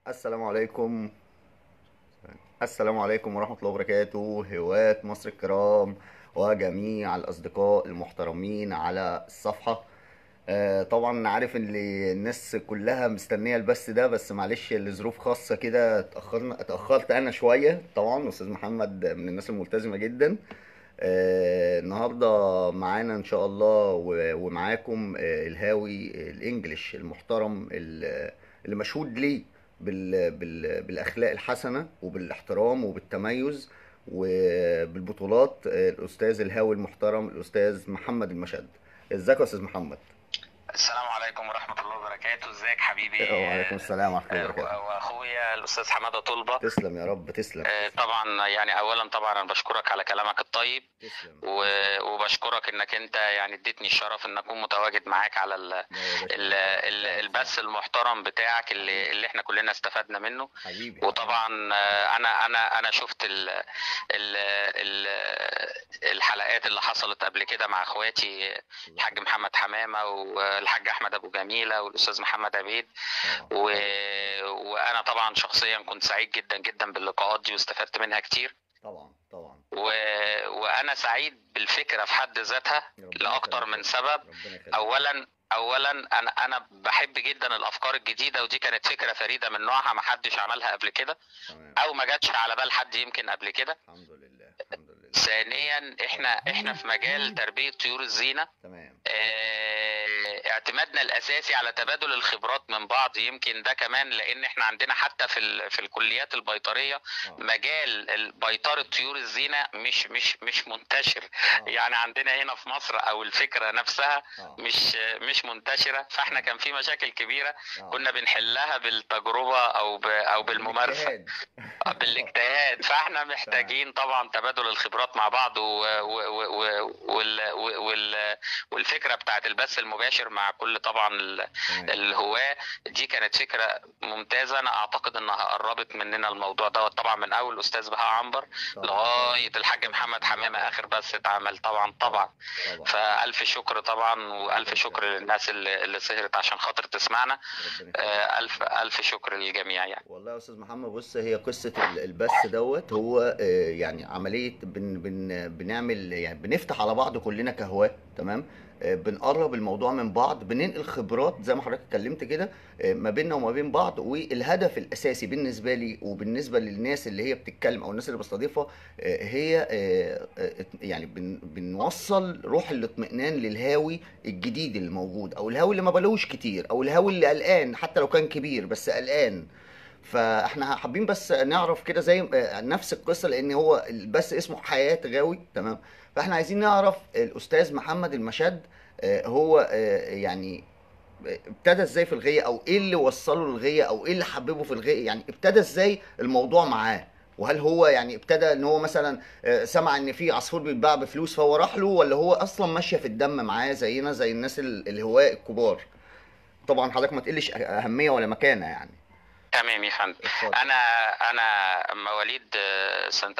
السلام عليكم السلام عليكم ورحمة الله وبركاته هواة مصر الكرام وجميع الأصدقاء المحترمين على الصفحة آه، طبعا عارف ان الناس كلها مستنية البث ده بس معلش لظروف خاصة كده اتأخرنا اتأخرت أنا شوية طبعا أستاذ محمد من الناس الملتزمة جدا آه، النهاردة معانا إن شاء الله و- ومعاكم آه، الهاوي الإنجليش المحترم ال- اللي مشهود ليه بال بال بالأخلاق الحسنة وبالاحترام وبالتميز وبالبطولات آه، الأستاذ الهاوي المحترم الأستاذ محمد المشد ازيك يا أستاذ محمد؟ السلام عليكم ورحمة الله وبركاته ازيك حبيبي وعليكم السلام ورحمة الله آه، وبركاته و- واخويا الاستاذ حمادة طلبة تسلم يا رب تسلم آه، طبعا يعني اولا طبعا انا بشكرك على كلامك الطيب تسلم و- وبشكرك انك انت يعني اديتني الشرف ان اكون متواجد معاك على ال- لا يا باشا. ال- ال- البث المحترم بتاعك اللي اللي احنا كلنا استفدنا منه حبيبي وطبعا آه، انا انا انا شفت ال ال ال الحلقات اللي حصلت قبل كده مع اخواتي الحاج محمد حمامه والحاج احمد ابو جميله والاستاذ محمد عبيد و... وانا طبعا شخصيا كنت سعيد جدا جدا باللقاءات دي واستفدت منها كتير طبعا طبعا و... وانا سعيد بالفكره في حد ذاتها ربنا لاكتر يخليك. من سبب ربنا يخليك. اولا اولا انا انا بحب جدا الافكار الجديده ودي كانت فكره فريده من نوعها ما حدش عملها قبل كده تمام او ما جاتش على بال حد يمكن قبل كده الحمد لله الحمد لله ثانيا احنا احنا في مجال تربيه طيور الزينه تمام آه، اعتمادنا الاساسي على تبادل الخبرات من بعض يمكن ده كمان لان احنا عندنا حتى في ال- في الكليات البيطريه آه. مجال ال- بيطره طيور الزينه مش مش مش منتشر آه. يعني عندنا هنا في مصر او الفكره نفسها آه. مش مش منتشره فاحنا كان في مشاكل كبيره آه. كنا بنحلها بالتجربه او ب او بالممارسه بالاجتهاد. بالاجتهاد فاحنا محتاجين طبعا تبادل الخبرات مع بعض و... و... و... و... وال... وال... والفكره بتاعت البث المباشر مع كل طبعا ال... تمام. الهواة دي كانت فكره ممتازه انا اعتقد انها قربت مننا الموضوع دوت طبعا من اول الاستاذ بهاء عنبر طبعاً. لغايه الحاج محمد حمامه اخر بث اتعمل طبعا طبعا طبعا فالف شكر طبعا والف شكر للناس اللي, اللي سهرت عشان خاطر تسمعنا ربنا يخليك. آه، الف الف شكر للجميع يعني والله يا استاذ محمد بص هي قصه ال- البث دوت هو آه، يعني عمليه بن بن بنعمل يعني بنفتح على بعض كلنا كهواه تمام آه، بنقرب الموضوع من بعض بننقل خبرات زي ما حضرتك اتكلمت كده آه، ما بيننا وما بين بعض والهدف الاساسي بالنسبه لي وبالنسبه للناس اللي هي بتتكلم او الناس اللي بستضيفها آه، هي آه، آه، يعني بن بنوصل روح الاطمئنان للهاوي الجديد اللي موجود او الهاوي اللي ما بلوش كتير او الهاوي اللي قلقان حتى لو كان كبير بس قلقان فاحنا حابين بس نعرف كده زي آه، نفس القصه لان هو بس اسمه حياه غاوي تمام فاحنا عايزين نعرف الاستاذ محمد المشد آه، هو آه، يعني آه، ابتدى ازاي في الغيه او ايه اللي وصله للغيه او ايه اللي حببه في الغيه يعني ابتدى ازاي الموضوع معاه وهل هو يعني ابتدى ان هو مثلا آه، سمع ان في عصفور بيتباع بفلوس فهو راح له ولا هو اصلا ماشيه في الدم معاه زينا زي الناس ال- الهواة الكبار طبعا حضرتك ما تقلش اهميه ولا مكانه يعني تمام يا فندم اتفضل. انا انا مواليد آه، سنه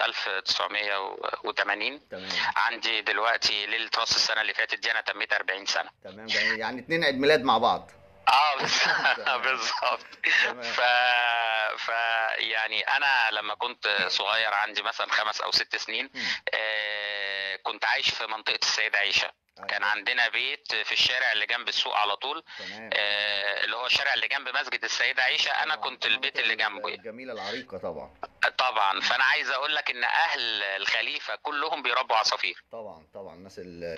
1980 تمام عندي دلوقتي ليله راس السنه اللي فاتت دي انا تميت 40 سنه تمام يعني يعني اتنين عيد ميلاد مع بعض اه بس- تمام. بالظبط تمام. ف... ف يعني انا لما كنت صغير عندي مثلا خمس او ست سنين مم. آه كنت عايش في منطقه السيده عيشه كان أيوة. عندنا بيت في الشارع اللي جنب السوق على طول تمام آه اللي هو الشارع اللي جنب مسجد السيده عيشه انا طبعاً. كنت البيت اللي جنبه الجميله العريقه طبعا طبعا فانا عايز اقول لك ان اهل الخليفه كلهم بيربوا عصافير طبعا طبعا الناس ال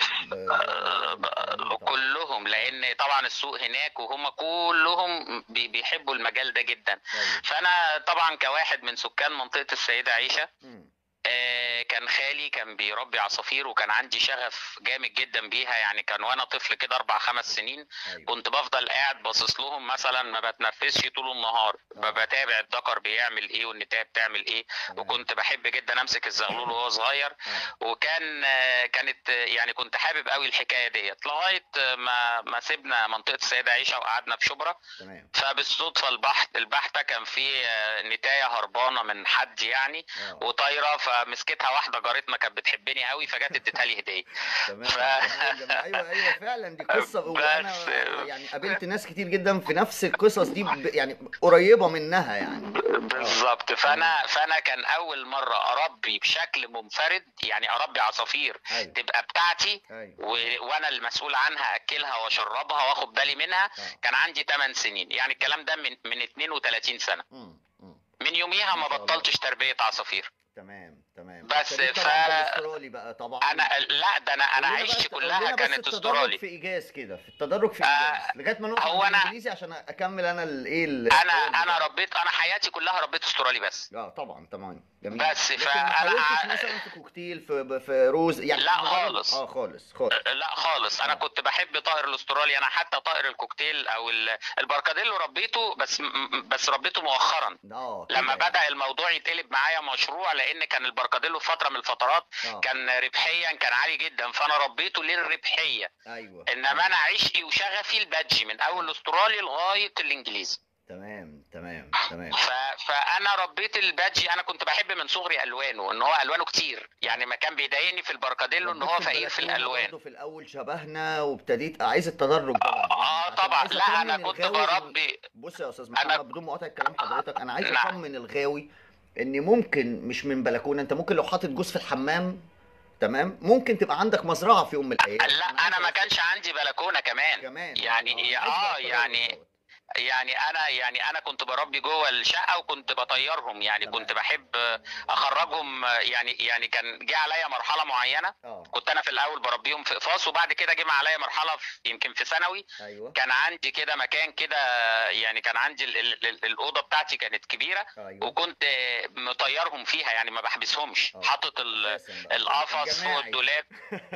كلهم لان طبعا السوق هناك وهم كلهم بي- بيحبوا المجال ده جدا فانا طبعا كواحد من سكان منطقه السيده عيشه آه، كان خالي كان بيربي عصافير وكان عندي شغف جامد جدا بيها يعني كان وانا طفل كده اربع خمس سنين كنت بفضل قاعد باصص لهم مثلا ما بتنفسش طول النهار آه. بتابع الذكر بيعمل ايه والنتايه بتعمل ايه وكنت بحب جدا امسك الزغلول وهو صغير وكان آه، كانت آه، يعني كنت حابب قوي الحكايه ديت لغايه آه، ما ما سيبنا منطقه السيده عيشه وقعدنا في شبرا تمام فبالصدفه البحث البحثه كان في آه، نتايه هربانه من حد يعني آه. وطايره فمسكتها واحده جارتنا كانت بتحبني قوي فجت اديتها لي هديه تمام ف- تمام، جميل. ايوه ايوه فعلا دي قصه وانا بس- يعني قابلت ناس كتير جدا في نفس القصص دي ب- يعني قريبه منها يعني بالظبط فانا فانا كان اول مره اربي بشكل منفرد يعني اربي عصافير ايوه تبقى بتاعتي ايوه و... وانا المسؤول عنها اكلها واشربها واخد بالي منها آه. كان عندي 8 سنين يعني الكلام ده من من 32 سنه مم، مم. من يوميها ما ما شاء الله. بطلتش تربيه عصافير تمام تمام بس ابتديت ف- طبعا بالاسترالي بقى طبعا انا لا ده انا انا قول لنا عيشتي بس- قول كلها لنا بس كانت التدرج استرالي في ايجاز كده في التدرج في آه، ايجاز لغايه ما نوصل هو أنا- بالانجليزي عشان اكمل انا الايه ال- انا السؤال انا بتاعي. ربيت انا حياتي كلها ربيت استرالي بس اه طبعا تمام جميل بس لكن فأنا ما حاولتش ع- مثلا في كوكتيل في في روز يعني لا مجرد- خالص. اه خالص خالص لا خالص انا آه. كنت بحب طائر الاسترالي انا حتى طائر الكوكتيل او ال- البركاديلو ربيته بس م- م- بس ربيته مؤخرا اه لما كده بدا الموضوع يتقلب معايا مشروع لان كان البركاديلو في فتره من الفترات يعني. اه كان ربحيا كان عالي جدا فانا ربيته للربحيه ايوه انما انا عشقي وشغفي البادجي من اول الاسترالي لغايه الانجليزي تمام تمام تمام ف... فانا ربيت البادجي انا كنت بحب من صغري الوانه ان هو الوانه كتير يعني ما كان بيضايقني في البركاديلو ان هو ربيت فقير في البلكونة الالوان برضه في الاول شبهنا وابتديت عايز التدرج طبعا يعني اه عشان طبعا عايز لا انا أطمن كنت الغاوي إن- بربي بص يا استاذ أنا- محمد بدون مقاطعه كلام حضرتك انا عايز نعم. اطمن الغاوي ان ممكن مش من بلكونه انت ممكن لو حاطط جوز في الحمام تمام ممكن تبقى عندك مزرعه في يوم من الايام لا انا ما كانش عندي بلكونه كمان كمان يعني- عايز آه، بقى التدرج يعني- دوت. يعني انا يعني انا كنت بربي جوه الشقه وكنت بطيرهم يعني تمام. كنت بحب اخرجهم يعني يعني كان جه عليا مرحله معينه اه كنت انا في الاول بربيهم في اقفاص وبعد كده جه عليا مرحله في يمكن في ثانوي ايوه كان عندي كده مكان كده يعني كان عندي ال- ال- ال- الاوضه بتاعتي كانت كبيره ايوه وكنت مطيرهم فيها يعني ما بحبسهمش آه. حاطط ال- أساساً بقى. القفص فوق جماعي. الدولاب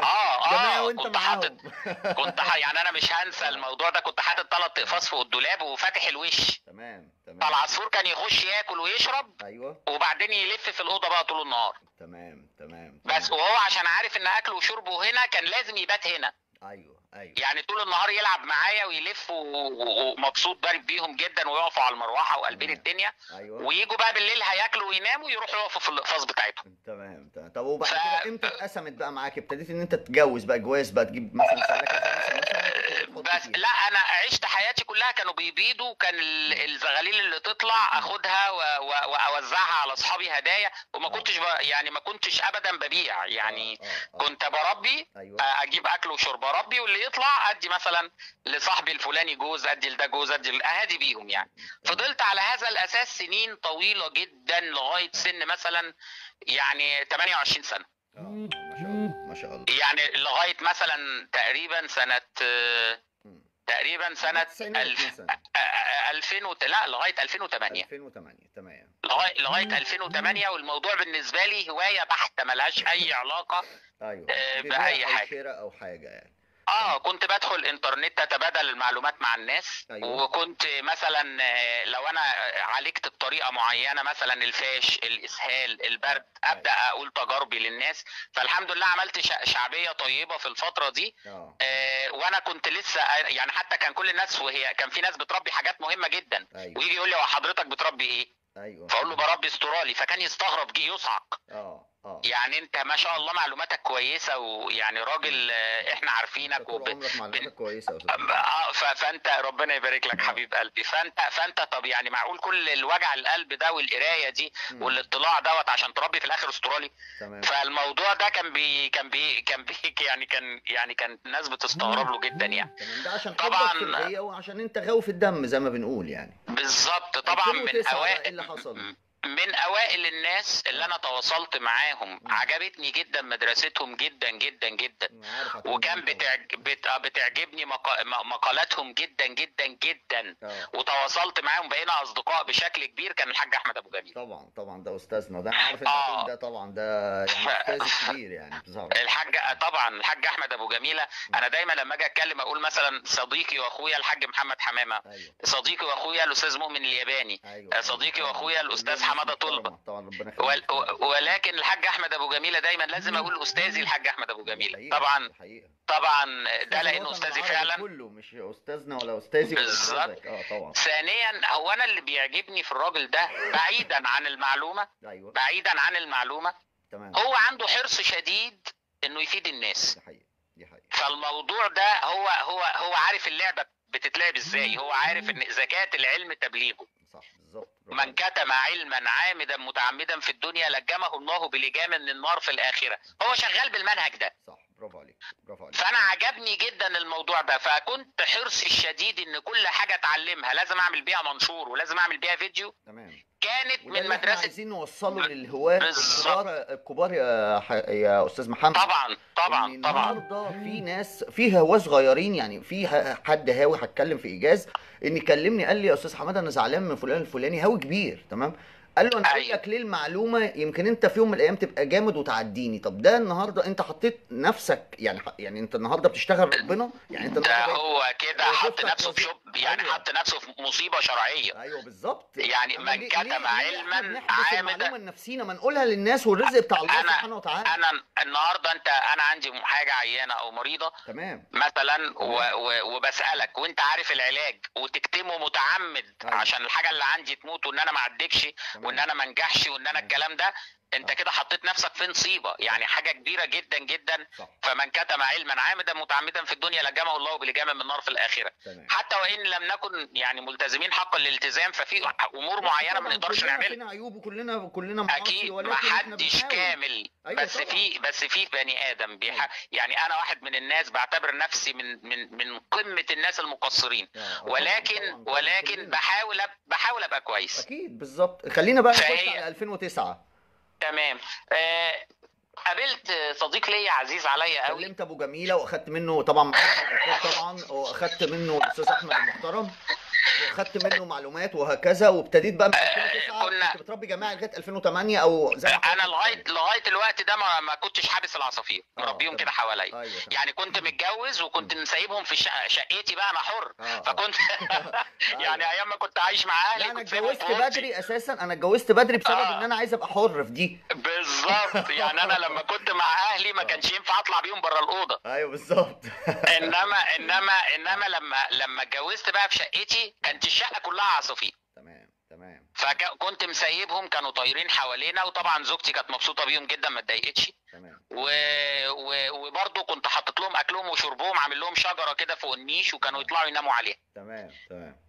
اه جماعي اه وانت كنت حاطط معاهم كنت ح... يعني انا مش هنسى آه. الموضوع ده كنت حاطط ثلاث اقفاص فوق الدولاب وفاتح الوش تمام تمام فالعصفور كان يخش ياكل ويشرب ايوه وبعدين يلف في الاوضه بقى طول النهار تمام تمام بس تمام. وهو عشان عارف ان اكله وشربه هنا كان لازم يبات هنا ايوه ايوه يعني طول النهار يلعب معايا ويلف و- و- ومبسوط بارد بيهم جدا ويقفوا على المروحه وقلبين تمام. الدنيا ايوه ويجوا بقى بالليل هياكلوا ويناموا يروحوا يقفوا في الاقفاص بتاعتهم تمام تمام طب وبعد ف- كده امتى اتقسمت بقى معاك ابتديت ان انت تتجوز بقى جواز بقى تجيب مثلا سلاكه خمسه مثلا وتحط بس فيها. لا انا عشت حياتي كلها كانوا بيبيضوا كان ال- الزغاليل اللي تطلع اخدها و- و- واوزعها على اصحابي هدايا وما آه. كنتش ب... يعني ما كنتش ابدا ببيع يعني آه، آه، آه. كنت بربي ايوه اجيب اكل وشرب اربي واللي يطلع ادي مثلا لصاحبي الفلاني جوز ادي لده جوز ادي ل- اهادي بيهم يعني تمام. فضلت على هذا الاساس سنين طويله جدا لغايه سن مثلا يعني 28 سنه آه، ما شاء الله ما شاء الله يعني لغايه مثلا تقريبا سنه آه، مم. تقريبا سنه التسعينات الف... مثلا آه، آه، 2000 وت... لا لغايه 2008 2008 تمام لغايه لغايه 2008 والموضوع بالنسبه لي هوايه بحته ملهاش اي علاقه ايوه آه، ببيع بأي أو حاجة. شراء او حاجه يعني اه كنت بدخل انترنت اتبادل المعلومات مع الناس أيوة. وكنت مثلا آه، لو انا آه، عالجت بطريقه معينه مثلا الفاش الاسهال البرد أيوة. ابدا اقول تجاربي للناس فالحمد لله عملت شع- شعبيه طيبه في الفتره دي اه آه، وانا كنت لسه يعني حتى كان كل الناس وهي كان في ناس بتربي حاجات مهمه جدا ايوه ويجي يقول لي هو حضرتك بتربي ايه ايوه فاقول له بربي استرالي فكان يستغرب جه يصعق اه اه يعني انت ما شاء الله معلوماتك كويسه ويعني راجل آه، احنا انت عارفينك طول وب... عمرك معلوماتك كويسه يا استاذ اه ف- فانت ربنا يبارك لك آه. حبيب قلبي فانت فانت طب يعني معقول كل الوجع القلب ده والقرايه دي مم. والاطلاع دوت عشان تربي في الاخر استرالي تمام فالموضوع ده كان بي كان بي كان بي يعني كان يعني كان الناس بتستغرب له جدا يعني تمام ده عشان طبعاً. حبك في الغيه وعشان انت غاوي في الدم زي ما بنقول يعني بالظبط طبعا من 2009 بقى ايه اوائل اللي حصل؟ من اوائل الناس اللي انا تواصلت معاهم مم. عجبتني جدا مدرستهم جدا جدا جدا أنا عارف هتقول وكان إيه طبعاً. بتعج... بت... آه بتعجبني مقا... م- مقالاتهم جدا جدا جدا اه وتواصلت معاهم بقينا اصدقاء بشكل كبير كان الحاج احمد ابو جميل طبعا طبعا ده استاذنا ده انا عارف انت آه. هتقول ده طبعا ده يعني استاذ كبير يعني بصراحه الحاج آه طبعا الحاج احمد ابو جميله انا دايما لما اجي اتكلم اقول مثلا صديقي واخويا الحاج محمد حمامه ايوه صديقي واخويا الاستاذ مؤمن الياباني ايوه صديقي طبعاً. واخويا الأستاذ كلهم حمادة محترمة. طلبة. طبعا ربنا ول... يخليك و- ولكن الحاج احمد ابو جميله دايما لازم اقول استاذي الحاج احمد ابو جميله طبعا حقيقة. طبعا ده أستاذ لانه الوطن استاذي العربي فعلا كله مش استاذنا ولا استاذي ولا بالظبط. استاذك اه طبعا ثانيا هو انا اللي بيعجبني في الراجل ده بعيدا عن المعلومه ايوه بعيدا عن المعلومه تمام هو عنده حرص شديد انه يفيد الناس دي حقيقة دي حقيقة فالموضوع ده هو هو هو عارف اللعبه بتتلعب ازاي هو عارف ان زكاه العلم تبليغه صح بالظبط برافو من عليك. كتم علما عامدا متعمدا في الدنيا لجمه الله بلجام من النار في الاخره هو شغال بالمنهج ده صح برافو عليك برافو عليك فانا عجبني جدا الموضوع ده فكنت حرصي الشديد ان كل حاجه اتعلمها لازم اعمل بيها منشور ولازم اعمل بيها فيديو تمام كانت وده من اللي احنا مدرسه عايزين نوصله للهواة بالظبط. الكبار الكبار يا ح... يا استاذ محمد طبعا طبعا إن طبعا النهارده في ناس في هواه صغيرين يعني في ه- حد هاوي هتكلم في ايجاز ان كلمني قال لي يا استاذ حماده انا زعلان من فلان الفلاني هاوي كبير تمام قال له انا اقول أيوة. لك ليه المعلومه يمكن انت في يوم من الايام تبقى جامد وتعديني طب ده النهارده انت حطيت نفسك يعني يعني انت النهارده بتشتغل ربنا يعني انت ده النهارده بقيت- هو كده هو حط شفتك نفسه في وظيفة. شب يعني أيوة. حط نفسه في مصيبه شرعيه ايوه بالظبط يعني أما من ليه- كتم ليه- ليه علماً إحنا بنحبس عامداً- المعلومه لنفسينا ما نقولها للناس والرزق بتاع الله أنا- سبحانه وتعالى انا النهارده انت انا عندي حاجه عيانه او مريضه تمام مثلا و و وبسالك وانت عارف العلاج وتكتمه متعمد أيوة. عشان الحاجه اللي عندي تموت وان انا ما اعدكش تمام. وان انا ما انجحش وان انا تمام. الكلام ده انت آه. كده حطيت نفسك في نصيبه يعني حاجه كبيره جدا جدا صح فمن كتم علما عامدا متعمدا في الدنيا لجمه الله بلجام من النار في الاخره تمام حتى وان لم نكن يعني ملتزمين حق الالتزام ففي امور معينه ما طبعاً نقدرش كلنا نعملها فينا عيوب وكلنا كلنا معاصي اكيد ولكن ما إحنا حدش بنحاول. كامل أيوة بس طبعاً. في بس في بني ادم بيح... يعني انا واحد من الناس بعتبر نفسي من من من قمه الناس المقصرين آه، آه، ولكن طبعاً، طبعاً، ولكن كلنا. بحاول أب... بحاول ابقى كويس اكيد بالظبط خلينا بقى نخش فهي- على 2009 تمام آه... قابلت صديق ليا عزيز عليا قوي كلمت ابو جميله واخدت منه طبعا محمد طبعا واخدت منه الاستاذ احمد المحترم واخدت منه معلومات وهكذا وابتديت بقى من 2009 كنا- كنت بتربي جماعه لغايه 2008 او زي ما انا حضرتك لغايه بتتكلم. لغايه الوقت ده ما, ما كنتش حابس العصافير آه، مربيهم تمام. كده حواليا ايوه تمام. يعني كنت متجوز وكنت مسيبهم في شقة شقتي بقى انا حر آه، آه. فكنت يعني أيوة. ايام ما كنت عايش مع اهلي لا انا كنت سايبهم اتجوزت في أوضتي. بدري اساسا انا اتجوزت بدري بسبب آه. ان انا عايز ابقى حر في دي بالظبط يعني انا لما كنت مع اهلي ما آه. كانش ينفع اطلع بيهم بره الاوضه ايوه بالظبط انما انما انما لما لما اتجوزت بقى في شقتي كانت الشقه كلها عصافير تمام تمام فكنت مسيبهم كانوا طايرين حوالينا وطبعا زوجتي كانت مبسوطه بيهم جدا ما اتضايقتش تمام و... و... وبرضه كنت حاطط لهم اكلهم وشربهم عامل لهم شجره كده فوق النيش وكانوا يطلعوا يناموا عليها تمام تمام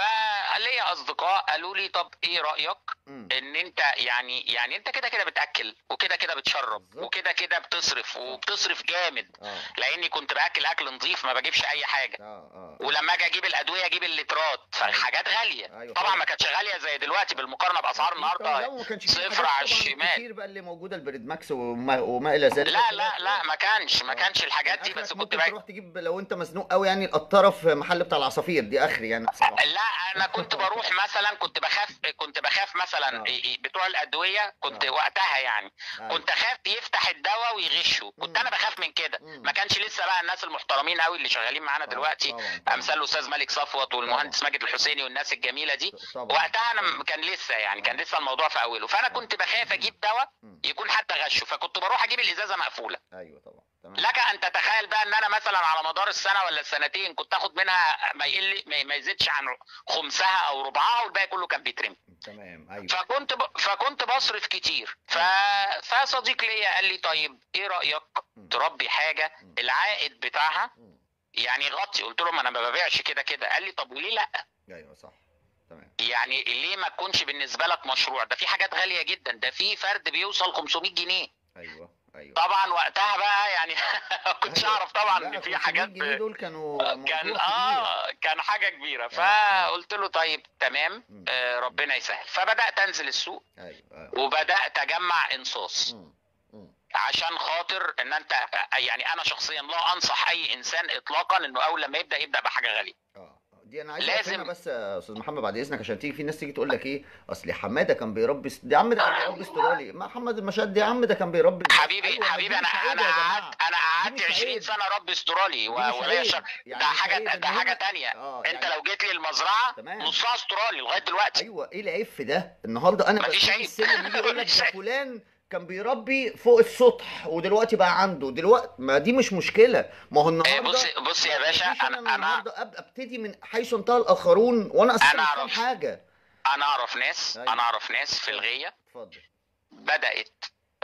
فليا اصدقاء قالوا لي طب ايه رايك مم. ان انت يعني يعني انت كده كده بتاكل وكده كده بتشرب بالظبط. وكده كده بتصرف وبتصرف جامد اه لاني كنت باكل اكل نظيف ما بجيبش اي حاجه اه اه ولما اجي اجيب الادويه اجيب اللترات فالحاجات غاليه أيوة طبعا طبعاً. ما كانتش غاليه زي دلوقتي بالمقارنه باسعار طبعاً، لا النهارده وما كانش في صفر الحاجات على طبعاً الشمال. الكتير بقى اللي موجوده البريد ماكس وما, وما الى ذلك لا لا لا ما كانش ما آه. كانش الحاجات دي آخرك بس كنت ممكن باكل تروح تجيب لو انت مزنوق قوي يعني القطاره في محل بتاع العصافير دي اخري يعني بصراحه لا انا كنت بروح مثلا كنت بخاف كنت بخاف مثلا آه. إيه إيه بتوع الادويه كنت آه. وقتها يعني أيوة. كنت اخاف يفتح الدواء ويغشه كنت مم. انا بخاف من كده مم. ما كانش لسه بقى الناس المحترمين قوي اللي شغالين معانا آه، دلوقتي طبعاً، طبعاً. امثال الاستاذ مالك صفوت والمهندس ماجد الحسيني والناس الجميله دي طبعا وقتها انا م- كان لسه يعني كان لسه الموضوع في اوله فانا كنت بخاف اجيب دواء مم. يكون حد غشه فكنت بروح اجيب الازازه مقفوله ايوه طبعا تمام لك ان تتخيل بقى ان انا مثلا على مدار السنه ولا السنتين كنت اخد منها ما يقل ما- ما يزيدش عن خمسها او ربعها والباقي كله كان بيترمي تمام ايوه فكنت ب... فكنت بصرف كتير ف... فصديق ليا قال لي طيب ايه رايك مم. تربي حاجه مم. العائد بتاعها مم. يعني غطي قلت له ما انا ما ببيعش كده كده قال لي طب وليه لا ايوه صح تمام يعني ليه ما تكونش بالنسبه لك مشروع ده في حاجات غاليه جدا ده في فرد بيوصل 500 جنيه ايوه ايوه طبعا وقتها بقى يعني ما كنتش أيوة. اعرف طبعا لا، ان في 500 حاجات جنيه دول كانوا موضوع كان كبير. اه كان حاجه كبيره آه. فقلت له طيب تمام مم. آه ربنا يسهل فبدات انزل السوق ايوه ايوه وبدات اجمع انصاص مم. مم. عشان خاطر ان انت يعني انا شخصيا لا انصح اي انسان اطلاقا انه اول لما يبدا يبدا بحاجه غاليه اه دي انا عايز لازم- لازم بس يا استاذ محمد بعد اذنك عشان تيجي في ناس تيجي تقول لك ايه اصل حماده كان بيربي س- يا عم ده كان بيربي استرالي محمد المشاد يا عم ده كان بيربي حبيبي أيوة، ما حبيبي دي انا مش عيب انا يا جماعة. قعدت انا قعدت دي مش 20 عيب. سنه اربي استرالي دي و- مش ولا عيب. شر يعني ده مش حاجه عيب ده إن حاجه هنا- تانية اه انت يعني لو جيت لي المزرعه تمام. نصها استرالي لغايه دلوقتي ايوه ايه العيب في ده النهارده انا مفيش بشوف عيب. السلم يجي يقول لك مفيش ده عيب. فلان كان بيربي فوق السطح ودلوقتي بقى عنده دلوقتي ما دي مش مشكله ما هو إيه، النهارده بص بص يا ما باشا تجيش انا انا النهارده ابقى ابتدي من حيث انتهى الاخرون وانا اصلا أنا مش فاهم أعرف. حاجه انا اعرف ناس أيوة. انا اعرف ناس في الغيه اتفضل بدات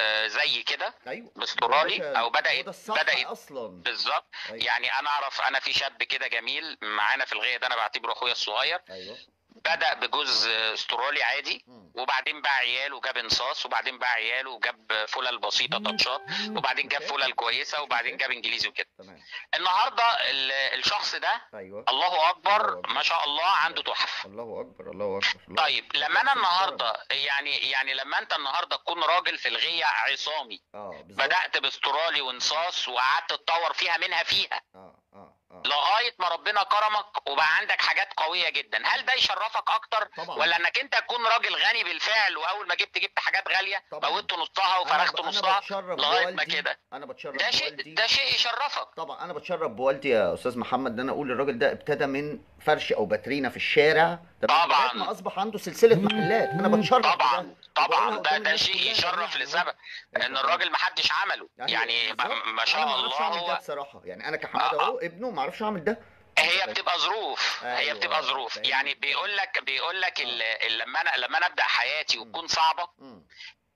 آه، زي كده ايوه باسترالي يا باشا، او هو بدات ده الصح بدات اصلا بالظبط أيوة. يعني انا اعرف انا في شاب كده جميل معانا في الغيه ده انا بعتبره اخويا الصغير ايوه بدا بجوز استرالي عادي مم. وبعدين باع عياله وجاب انصاص وبعدين باع عياله وجاب فلل بسيطه تاتشات وبعدين جاب فلل كويسه وبعدين جاب انجليزي وكده تمام النهارده ال- الشخص ده ايوه الله الله اكبر أكبر. ما شاء الله عنده تحف الله اكبر الله اكبر الله طيب أكبر. لما انا شخص النهارده يعني يعني لما انت النهارده تكون راجل في الغيه عصامي اه بالظبط بدات باسترالي وانصاص وقعدت تطور فيها منها فيها اه اه اه لغايه ما ربنا كرمك وبقى عندك حاجات قويه جدا هل ده يشرفك اكتر طبعا ولا انك انت تكون راجل غني بالفعل واول ما جبت جبت حاجات غاليه طبعا. موتت نصها وفرخت أنا ب- نصها انا بتشرف لغايه ما بوالدي كده انا بتشرف ده شيء بوالدي ده شيء يشرفك طبعا انا بتشرف بوالدي يا استاذ محمد ان انا اقول الراجل ده ابتدى من فرش او باترينا في الشارع تمام؟ طبعاً. لغاية ما اصبح عنده سلسله محلات انا بتشرف طبعا بده. طبعا وبقولها ده قدام ده الناس شيء كلها يشرف جميعاً. لسبب ان الراجل ما حدش عمله أيوة، يعني بالظبط. ما ما انا شاء ما اعرفش الله اعمل ده هو بصراحه يعني انا كحماده آه. اهو ابنه ما اعرفش اعمل ده هي بتبقى ظروف هي أيوة، بتبقى ظروف فاهم. يعني بيقول لك بيقول لك آه. ال- ال- لما انا لما انا ابدا حياتي وتكون صعبه مم.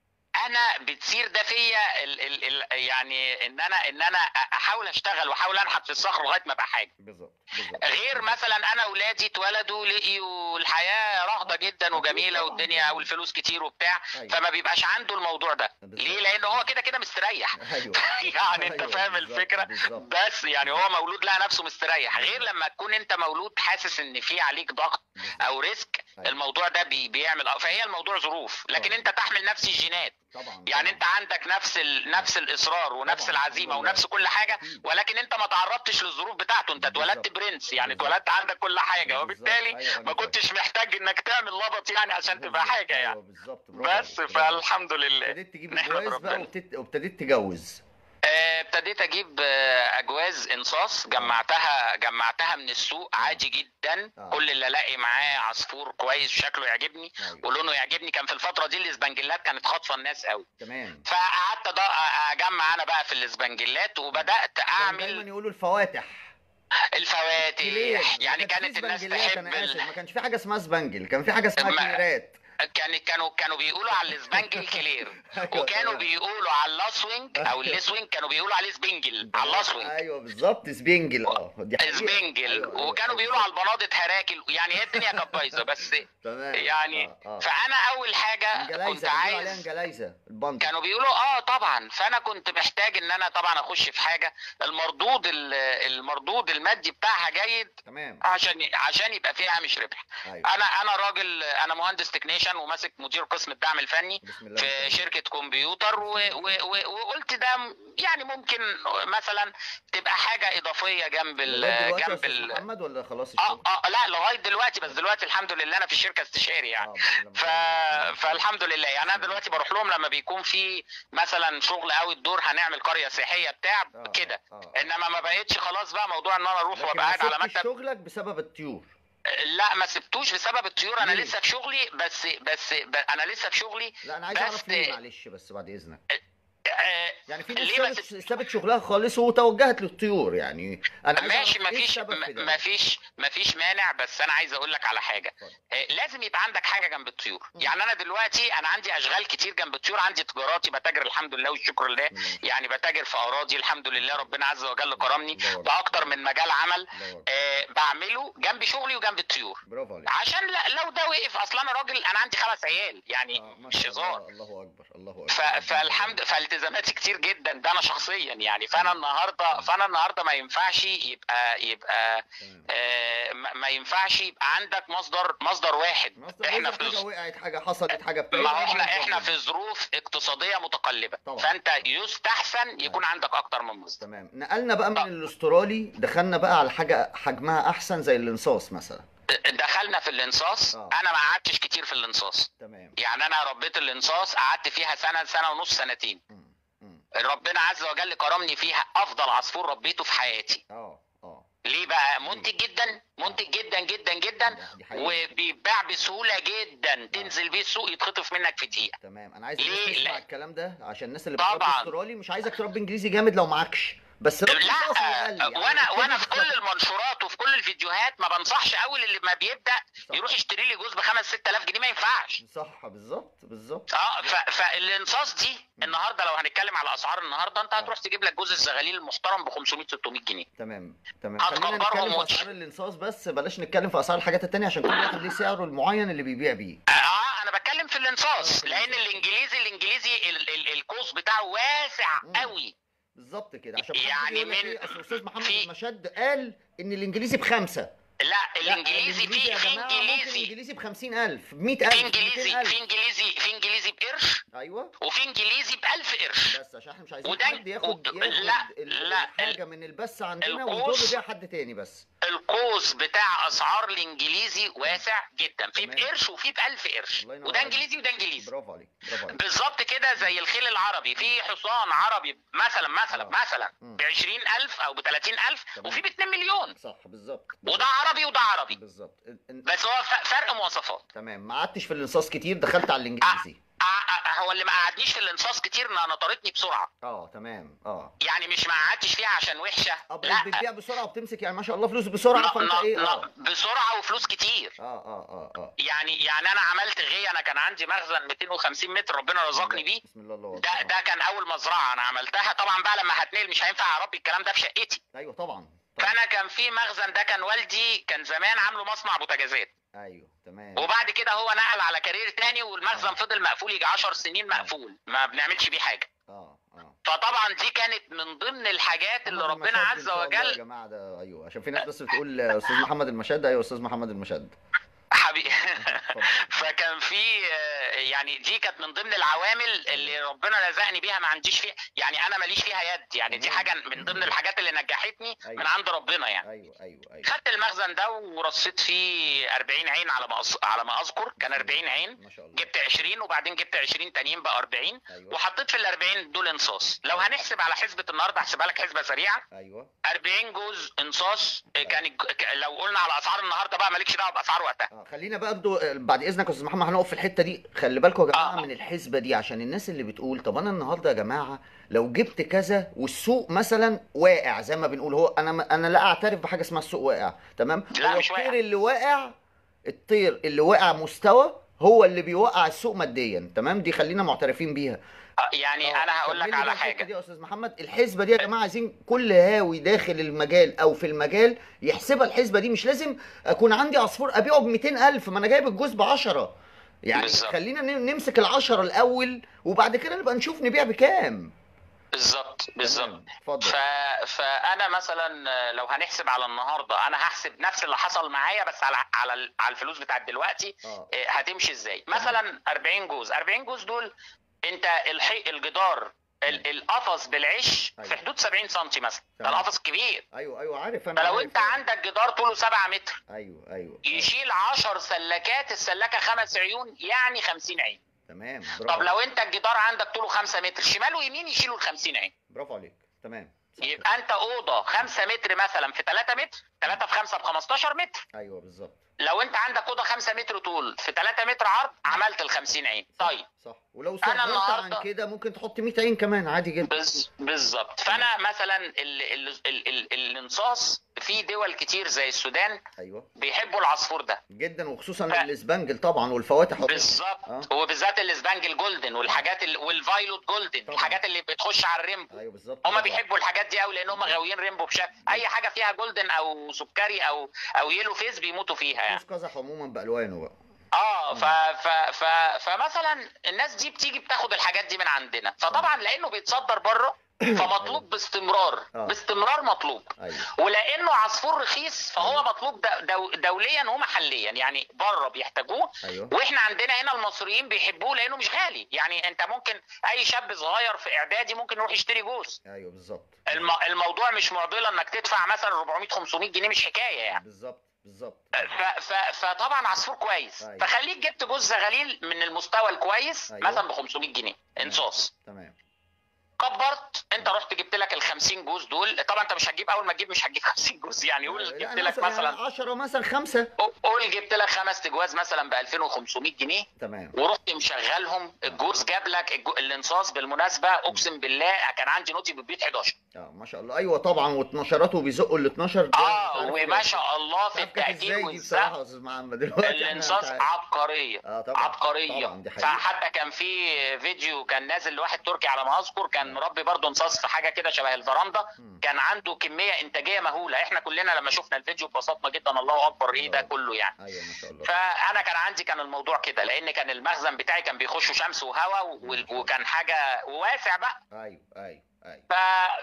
انا بتصير ده فيا ال ال ال يعني ان انا ان انا احاول اشتغل واحاول انحت في الصخر لغايه ما ابقى حاجه بالظبط بالظبط غير مثلا انا اولادي اتولدوا لقيوا الحياه راغده جدا وجميله طبعاً. والدنيا والفلوس كتير وبتاع أيوة. فما بيبقاش عنده الموضوع ده بالظبط. ليه لان هو كده كده مستريح ايوه يعني انت أيوة، فاهم بالظبط، الفكره بالظبط بس يعني هو مولود لقى نفسه مستريح غير لما تكون انت مولود حاسس ان في عليك ضغط بالظبط. او ريسك أيوة. الموضوع ده بي بيعمل فهي الموضوع ظروف لكن طبعاً. انت تحمل نفس الجينات طبعا يعني طبعاً. انت عندك نفس ال... نفس الاصرار ونفس طبعاً، العزيمه الحمد لله. ونفس كل حاجه أكيد. ولكن انت ما تعرضتش للظروف بتاعته انت اتولدت بالظبط. برنس يعني بالظبط. اتولدت عندك كل حاجه بالظبط. وبالتالي أيوة، أنا ما فاهم. كنتش محتاج انك تعمل لبط يعني عشان تبقى بالظبط. حاجه أيوة، يعني بالظبط برافو بس عليك، برافو عليك. فالحمد لله ابتديت تجيب نحمد الجواز بقى ربنا. وابتديت وابتديت تجوز آه، ابتديت اجيب آه، اجواز انصاص جمعتها جمعتها من السوق عادي جدا آه. كل اللي الاقي معاه عصفور كويس شكله يعجبني أيوة. ولونه يعجبني كان في الفتره دي الاسبنجلات كانت خاطفه الناس قوي تمام فقعدت أض- اجمع انا بقى في الاسبنجلات وبدات كان اعمل دايما يقولوا الفواتح الفواتح كلير يعني ما كانش كانت في الناس سبنجلات، تحب انا اسف ال... ما كانش في حاجه اسمها سبنجل كان في حاجه اسمها ما- كليرات كان كانوا كانوا بيقولوا على الاسبنجل كلير أيوة، وكانوا تمام. بيقولوا على اللاسوينج او الليسوينج كانوا بيقولوا عليه سبنجل على اللاسوينج ايوه بالظبط سبنجل اه دي حقيقة. سبنجل أيوة، أيوة، وكانوا أيوة، بيقولوا على البناضة هراكل يعني هي الدنيا كانت بايظه بس تمام يعني آه، آه. فانا اول حاجه كنت انجلايزه بيقولوا عليها عايز انجلايزه البند كانوا بيقولوا اه طبعا فانا كنت محتاج ان انا طبعا اخش في حاجه المردود ال- المردود المادي بتاعها جيد تمام عشان عشان يبقى فيها مش ربح ايوه انا انا راجل انا مهندس تكنيشن وماسك مدير قسم الدعم الفني بسم الله في شركه كمبيوتر و... و... و... وقلت ده م- يعني ممكن مثلا تبقى حاجه اضافيه جنب ال... لغاية دلوقتي يا جنب أستاذ ال... محمد ولا خلاص اه الشغل؟ اه لا لغايه دلوقتي بس دلوقتي الحمد لله انا في الشركه استشاري يعني آه، بسم الله ما ف... شاء الله. فالحمد لله يعني انا دلوقتي بروح لهم لما بيكون في مثلا شغل قوي الدور هنعمل قريه سياحيه بتاع آه، كده آه، آه. انما ما بقتش خلاص بقى موضوع ان انا اروح لكن وابقى ما قاعد على سبتش مكتب شغلك بسبب الطيور لا ما سبتوش بسبب الطيور انا ليه؟ لسه في شغلي بس بس ب... انا لسه في شغلي لا انا عايز بس- اعرف ليه معلش بس بعد اذنك آه، يعني في ليه ما ناس سابت, سابت شغلها خالص وتوجهت للطيور يعني انا عايز ماشي أعرف إيه مفيش السبب في ده؟ مفيش مفيش مانع بس انا عايز اقول لك على حاجه اتفضل. آه، لازم يبقى عندك حاجه جنب الطيور مم. يعني انا دلوقتي انا عندي اشغال كتير جنب الطيور عندي تجاراتي بتاجر الحمد لله والشكر لله بسم الله ما شاء يعني بتاجر في اراضي الحمد لله ربنا عز وجل كرمني الله أكبر. باكتر من مجال عمل الله أكبر. آه، بعمله جنب شغلي وجنب الطيور برافو عليك عشان لا- لو ده وقف اصلا انا راجل انا عندي خمس عيال يعني آه، ما مش شاء هزار الله الله اكبر الله اكبر ف... فالحمد فالتزاماتي كتير جدا ده انا شخصيا يعني فانا النهارده فانا النهارده ما ينفعش يبقى يبقى تمام. آه ما ما ينفعش يبقى عندك مصدر مصدر واحد مصدر احنا رزق، في حاجه وقعت حاجه حصلت حاجه بتاعت ما هو احنا احنا في ظروف اقتصاديه متقلبه طبعا. فانت يستحسن يكون عندك اكتر من مصدر تمام نقلنا بقى من آه. الاسترالي دخلنا بقى على حاجه حجمها احسن زي الانصاص مثلا دخلنا في الانصاص آه. انا ما قعدتش كتير في الانصاص تمام يعني انا ربيت الانصاص قعدت فيها سنه سنه ونص سنتين مم. مم. ربنا عز وجل كرمني فيها افضل عصفور ربيته في حياتي اه اه ليه بقى منتج جدا منتج جدا جدا جدا دي- دي حقيقة. وبيتباع بسهوله جدا تنزل بيه السوق يتخطف منك في دقيقه تمام انا عايز ليه؟ الناس تسمع لا. الكلام ده عشان الناس اللي طبعاً. بتربي استرالي مش عايزك تربي انجليزي جامد لو معكش بس ربي لا انصاص أقل، يعني وانا ابتدي وانا في بخ- كل المنشورات وفي كل الفيديوهات ما بنصحش اول اللي ما بيبدا صح. يروح يشتري لي جوز ب 5 6000 جنيه ما ينفعش صح بالظبط بالظبط اه ف- فالانصاص دي النهارده لو هنتكلم على اسعار النهارده انت هتروح تجيب لك جوز الزغاليل المحترم ب 500 600 جنيه تمام تمام هتكبرهم خلينا نتكلم في وتش- اسعار الانصاص بس بلاش نتكلم في اسعار الحاجات التانية عشان كل واحد ليه سعره المعين اللي بيبيع بيه اه انا بتكلم في آه، الانصاص في لان الإنصاص. الانجليزي الانجليزي ال- ال- القوس بتاعه واسع مم. قوي بالظبط كده عشان محدش يعني يقول لك من- ايه اصل الاستاذ محمد في- المشد قال ان الانجليزي بخمسه لا لا، الانجليزي في يا في جماعة ممكن انجليزي انجليزي ب 50000 ب 100000 في ب انجليزي 200000 في انجليزي في انجليزي بقرش ايوه وفي انجليزي ب 1000 قرش بس عشان احنا مش عايزين وده- حد ياخد و- ياخد لا، ال- لا، الحاجه من البث عندنا القوس- ويضر بيها حد تاني بس القوس بتاع اسعار الانجليزي واسع جدا في تمام. بقرش وفي ب 1000 قرش الله ينور وده عليك. انجليزي وده انجليزي برافو عليك برافو عليك بالظبط كده زي الخيل العربي في حصان عربي مثلا مثلا آه. مثلا مم. ب 20000 او ب 30000 تمام. وفي ب 2 مليون صح بالظبط وده عربي وده عربي بالظبط ال- ال- بس هو ف- فرق مواصفات تمام ما قعدتش في الانصاص كتير دخلت على الانجليزي ع- ع- هو اللي ما قعدنيش في الانصاص كتير انها نطرتني بسرعه اه تمام اه يعني مش ما قعدتش فيها عشان وحشه اه لا بتبيع بسرعه وبتمسك يعني ما شاء الله فلوس بسرعه ن- فانت ن- ايه ن- اه بسرعه وفلوس كتير اه اه اه اه يعني يعني انا عملت غيه انا كان عندي مخزن 250 متر ربنا رزقني بيه بسم الله الله ده أكبر. ده كان اول مزرعه انا عملتها طبعا بقى لما هتنقل مش هينفع اربي الكلام ده في شقتي ايوه طبعا طبعا فانا كان في مخزن ده كان والدي كان زمان عامله مصنع بوتاجازات ايوه تمام وبعد كده هو نقل على كارير تاني والمخزن آه. فضل مقفول يجي 10 سنين مقفول ما بنعملش بيه حاجه اه اه فطبعا دي كانت من ضمن الحاجات اللي محمد ربنا المشد إن عز شاء الله يا وجل جماعه ده ايوه عشان في ناس بس بتقول آه، استاذ محمد المشد ايوه استاذ محمد المشد حبيبي اتفضل. فكان في آه، يعني دي كانت من ضمن العوامل اللي ربنا رزقني بيها ما عنديش فيها يعني انا ماليش فيها يد يعني دي تمام. حاجه من ضمن الحاجات اللي نجحتني أيوة. من عند ربنا يعني ايوه ايوه ايوه خدت المخزن ده ورصيت فيه 40 عين على ما أص... على ما اذكر كان 40 عين ما شاء الله جبت 20 وبعدين جبت 20 تانيين بقى 40 ايوه وحطيت في ال 40 دول انصاص لو هنحسب على حسبه النهارده هحسبها لك حسبه سريعه ايوه 40 جوز انصاص كان الج- ك- لو قلنا على اسعار النهارده بقى مالكش دعوه باسعار وقتها اه خلينا بقى برضو آه، بعد اذنك يا استاذ محمد هنقف في الحته دي خلي بالكم يا جماعه آه. من الحسبه دي عشان الناس اللي بتقول طب انا النهارده يا جماعه لو جبت كذا والسوق مثلا واقع زي ما بنقول هو انا انا لا اعترف بحاجه اسمها السوق واقع تمام لا، هو مش الطير واقع. اللي واقع الطير اللي واقع مستوى هو اللي بيوقع السوق ماديا تمام دي خلينا معترفين بيها آه، يعني آه، انا هقول لك كمل لي على بقى الحتة حاجه دي يا استاذ محمد الحسبه دي يا جماعه عايزين كل هاوي داخل المجال او في المجال يحسبها الحسبه دي مش لازم اكون عندي عصفور ابيعه ب 200000 ما انا جايب الجوز ب 10 يعني بالظبط. خلينا ن- نمسك العشرة الاول وبعد كده نبقى نشوف نبيع بكام بالظبط بالظبط تمام، اتفضل ف... فانا مثلا لو هنحسب على النهارده انا هحسب نفس اللي حصل معايا بس على على ال- على الفلوس بتاعت دلوقتي اه إيه، هتمشي ازاي مثلا 40 جوز 40 جوز دول انت الحي الجدار ال- القفص بالعش أيوة. في حدود 70 سم مثلا ده تمام. القفص كبير ايوه ايوه عارف انا فلو عارف، انت عارف. عندك جدار طوله 7 متر ايوه ايوه يشيل 10 سلكات السلكه خمس عيون يعني 50 عين تمام طب برافو لو انت الجدار عندك طوله 5 متر شمال ويمين يشيلوا ال 50 عين برافو عليك تمام صح يبقى انت اوضه 5 متر مثلا في 3 متر 3 في 5 ب 15 متر ايوه بالظبط لو انت عندك اوضه 5 متر طول في 3 متر عرض عملت ال 50 عين طيب صح ولو أنا صغرت عن النهاردة- كده ممكن تحط 100 عين كمان عادي جدا بز... بالظبط فانا مثلا ال... ال... ال... ال... الانصاص في دول كتير زي السودان ايوه بيحبوا العصفور ده جدا وخصوصا ف- الاسبنجل طبعا والفواتح بالظبط آه. وبالذات الاسبانجل جولدن والحاجات ال... والفايلوت جولدن طبعا. الحاجات اللي بتخش على الريمبو ايوه بالظبط هم برافو. بيحبوا الحاجات دي قوي لان هم غاويين ريمبو بشكل اي حاجه فيها جولدن او سكري او او يلو فيس بيموتوا فيها يعني قوس قزح عموما بالوانه بقى اه ف ف ف فمثلا الناس دي بتيجي بتاخد الحاجات دي من عندنا فطبعا لانه بيتصدر بره فمطلوب باستمرار آه. باستمرار مطلوب ايوه ولانه عصفور رخيص فهو مطلوب دو دو دوليا ومحليا يعني بره بيحتاجوه ايوه واحنا عندنا هنا المصريين بيحبوه لانه مش غالي يعني انت ممكن اي شاب صغير في اعدادي ممكن يروح يشتري جوز ايوه بالظبط الم... الموضوع مش معضله انك تدفع مثلا 400 500 جنيه مش حكايه يعني بالظبط بالظبط ف... ف... فطبعا عصفور كويس أيوة. فخليك جبت جوز زغاليل من المستوى الكويس أيوة. مثلا ب 500 جنيه انصاص تمام كبرت انت رحت جبت لك ال 50 جوز دول طبعا انت مش هتجيب اول ما تجيب مش هتجيب 50 جوز يعني قول لا، جبت أنا لك مثلا مثلا 10 مثلا خمسة قول جبت لك خمس تجواز مثلا ب 2500 جنيه تمام ورحت مشغلهم الجوز جاب لك الجو... الانصاص بالمناسبه اقسم بالله كان عندي نوتي بتبيع 11 اه ما شاء الله ايوه طبعا و12 وبيزقوا ال 12 ده اه مش عارف وما إيه. شاء الله في عارف كانت التقديم ازاي دي والسقف بصراحه يا استاذ محمد دلوقتي إحنا الانصاص مش عارف. عبقريه اه طبعا عبقريه طبعا دي حقيقه فحتى كان في فيديو كان نازل لواحد تركي على ما اذكر كان مربي برضه انصاص في حاجه كده شبه الفرندا مم. كان عنده كميه انتاجيه مهوله احنا كلنا لما شفنا الفيديو اتبسطنا جدا الله اكبر ايه ده الله. كله يعني ايوه ما شاء الله فانا كان عندي كان الموضوع كده لان كان المخزن بتاعي كان بيخش شمس وهواء وال- وكان حاجه واسع بقى ايوه ايوه ايوه ف...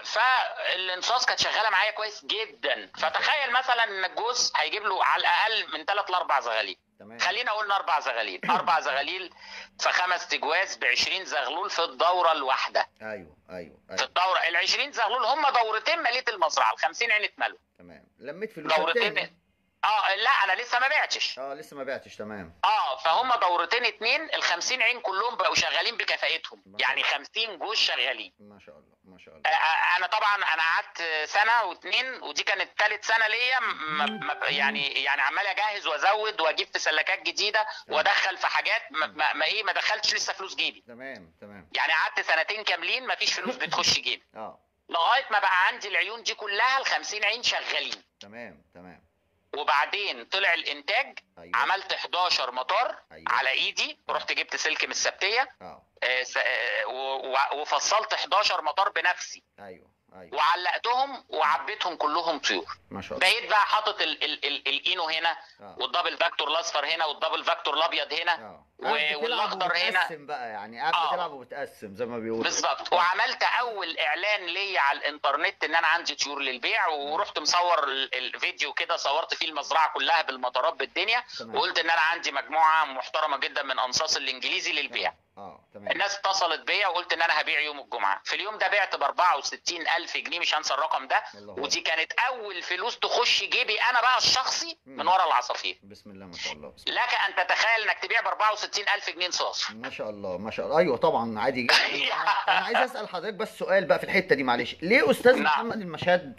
فالانصاص كانت شغاله معايا كويس جدا فتخيل مثلا ان الجوز هيجيب له على الاقل من ثلاث لاربع زغاليل تمام خلينا قلنا اربع زغاليل اربع زغاليل في خمس تجواز ب 20 زغلول في الدوره الواحده ايوه ايوه في ايوه الدوره ال 20 زغلول هم دورتين مليت المزرعه ال 50 عين اتملوا تمام لميت فلوس دورتين تاني اه لا انا لسه ما بعتش اه لسه ما بعتش تمام اه فهم دورتين اتنين ال 50 عين كلهم بقوا شغالين بكفاءتهم ما شاء يعني 50 جوز شغالين ما شاء الله ما شاء آه، الله آه، انا طبعا انا قعدت سنه واتنين ودي كانت ثالث سنه ليا م- م- يعني يعني عمال اجهز وازود واجيب في سلكات جديده وادخل في حاجات ما, ما, ما ايه ما دخلتش لسه فلوس جيبي تمام تمام يعني قعدت سنتين كاملين ما فيش فلوس بتخش جيبي اه لغايه ما بقى عندي العيون دي كلها ال 50 عين شغالين تمام تمام وبعدين طلع الانتاج ايوه عملت 11 مطار أيوة. على ايدي رحت جبت سلك من السبتيه اه آه، س- آه، و- و- وفصلت 11 مطار بنفسي ايوه ايوه وعلقتهم وعبيتهم كلهم طيور ما شاء الله بقيت بقى حاطط ال ال ال الاينو هنا اه والدبل فاكتور الاصفر هنا والدبل فاكتور الابيض هنا اه و- قاعد بتلعب والأخضر هنا. وبتقسم بقى يعني قاعد آه. بتلعب وبتقسم زي ما بيقولوا بالظبط وعملت اول اعلان ليا على الانترنت ان انا عندي طيور للبيع ورحت مصور ال- الفيديو كده صورت فيه المزرعه كلها بالمطارات بالدنيا تمام وقلت ان انا عندي مجموعه محترمه جدا من انصاص الانجليزي للبيع اه تمام الناس اتصلت بيا وقلت ان انا هبيع يوم الجمعه في اليوم ده بعت ب 64 الف جنيه مش هنسى الرقم ده الله ودي كانت اول فلوس تخش جيبي انا بقى الشخصي من ورا العصافير بسم الله ما شاء الله بسم الله. لك ان تتخيل انك تبيع ب 64 الف جنيه نصاص ما شاء الله ما شاء الله ايوه طبعا عادي جدا انا أنا عايز اسال حضرتك بس سؤال بقى في الحته دي معلش ليه استاذ نعم. محمد المشاد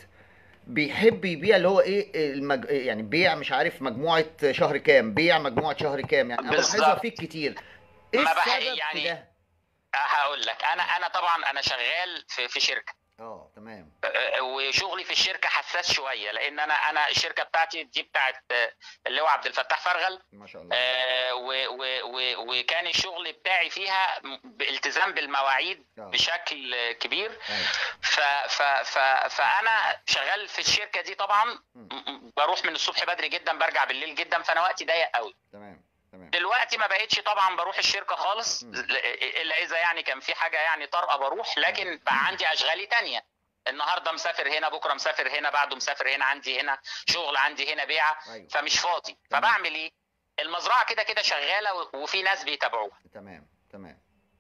بيحب يبيع اللي هو ايه المج... يعني بيع مش عارف مجموعه شهر كام بيع مجموعه شهر كام يعني انا بالظبط. بلاحظها فيك كتير ايه ما بح- السبب يعني- في ده هقول لك انا انا طبعا انا شغال في في شركه اه تمام أه، وشغلي في الشركه حساس شويه لان انا انا الشركه بتاعتي دي بتاعت أه، اللي هو عبد الفتاح فرغل ما شاء الله أه، و- و- و- وكان الشغل بتاعي فيها بالتزام بالمواعيد آه. بشكل كبير أيوة. ف ف ف فانا شغال في الشركه دي طبعا مم. م- م- بروح من الصبح بدري جدا برجع بالليل جدا فانا وقتي ضيق قوي تمام تمام دلوقتي ما بقتش طبعا بروح الشركه خالص مم. الا اذا يعني كان في حاجه يعني طارئه بروح لكن بقى عندي اشغالي تانية النهارده مسافر هنا بكره مسافر هنا بعده مسافر هنا عندي هنا شغل عندي هنا بيعه ايوه فمش فاضي تمام. فبعمل ايه المزرعه كده كده شغاله و- وفي ناس بيتابعوها تمام تمام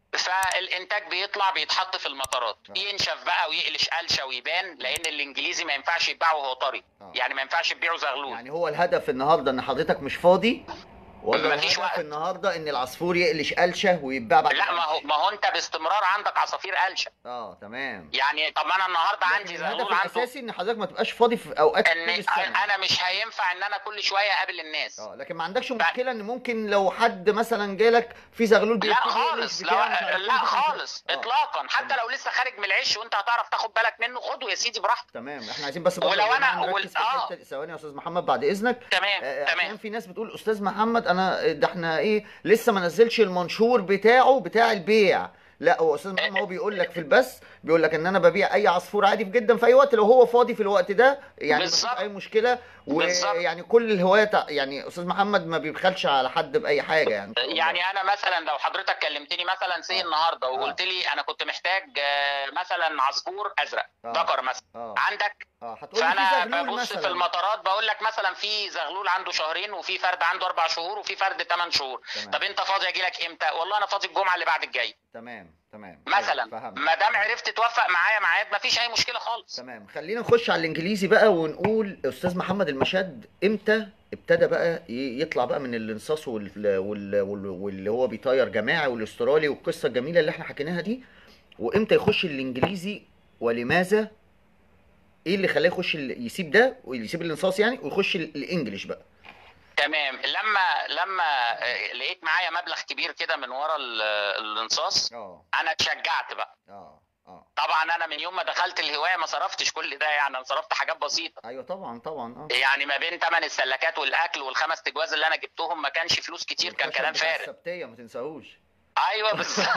فالانتاج بيطلع بيتحط في المطارات آه. ينشف بقى ويقلش قلشه ويبان لان الانجليزي ما ينفعش يتباع وهو طري آه. يعني ما ينفعش تبيعه زغلول يعني هو الهدف النهارده ان حضرتك مش فاضي ولا مفيش الهدف وقت. النهارده ان العصفور يقلش قلشه ويتباع بعد لا ما هو ما هو انت باستمرار عندك عصافير قلشه اه تمام يعني طب ما انا النهارده لكن عندي الهدف زغلول عنده الاساسي ان حضرتك ما تبقاش فاضي في اوقات ان طول السنه انا مش هينفع ان انا كل شويه اقابل الناس اه لكن ما عندكش مشكله ان ممكن لو حد مثلا جالك في زغلول لا بيبتدي خالص يقلش بتاع مش لا, عارف لا إيه، مش عارف- خالص آه. اطلاقا حتى تمام. لو لسه خارج من العش وانت هتعرف تاخد بالك منه خده يا سيدي براحتك تمام احنا عايزين بس برضه ولو يا جماعة أنا- نركز في وال- آه. الحتة دي. ثواني يا استاذ محمد بعد اذنك تمام آه، عشان تمام في ناس بتقول استاذ محمد انا ده احنا ايه لسه ما نزلش المنشور بتاعه بتاع البيع لا هو استاذ محمد هو بيقول لك في البث بيقول لك ان انا ببيع اي عصفور عادي جدا في اي وقت لو هو فاضي في الوقت ده يعني مفيش بالظبط. اي مشكله بالظبط. ويعني كل الهوايات يعني استاذ محمد ما بيبخلش على حد باي حاجه يعني يعني انا مثلا لو حضرتك كلمتني مثلا سي آه. النهارده وقلت لي انا كنت محتاج آه، مثلا عصفور ازرق آه. ذكر مثلا اه عندك اه هتقول لي في فانا زغلول ببص في مثلا المطارات بقول لك مثلا في زغلول عنده شهرين وفي فرد عنده اربع شهور وفي فرد ثمان شهور تمام. طب انت فاضي اجي لك امتى والله انا فاضي الجمعه اللي بعد الجاي تمام تمام مثلا أيوة، فهمت. ما دام عرفت توفق معايا ميعاد مفيش اي مشكله خالص تمام خلينا نخش على الانجليزي بقى ونقول استاذ محمد المشاد امتى ابتدى بقى ي- يطلع بقى من الانصاص وال... وال... وال... واللي هو بيطير جماعي والاسترالي والقصه الجميله اللي احنا حكيناها دي وامتى يخش الانجليزي ولماذا ايه اللي خلاه يخش ال- يسيب ده ويسيب الانصاص يعني ويخش ال- الانجليش بقى تمام لما لما آه، لقيت معايا مبلغ كبير كده من ورا ال- الانصاص اه انا اتشجعت بقى اه اه طبعا انا من يوم ما دخلت الهوايه ما صرفتش كل ده يعني انا صرفت حاجات بسيطه ايوه طبعا طبعا اه يعني ما بين ثمن السلكات والاكل والخمس تجواز اللي انا جبتهم ما كانش فلوس كتير كان والخشب كلام بتاع فارغ السبتيه ما تنساهوش ايوه بالظبط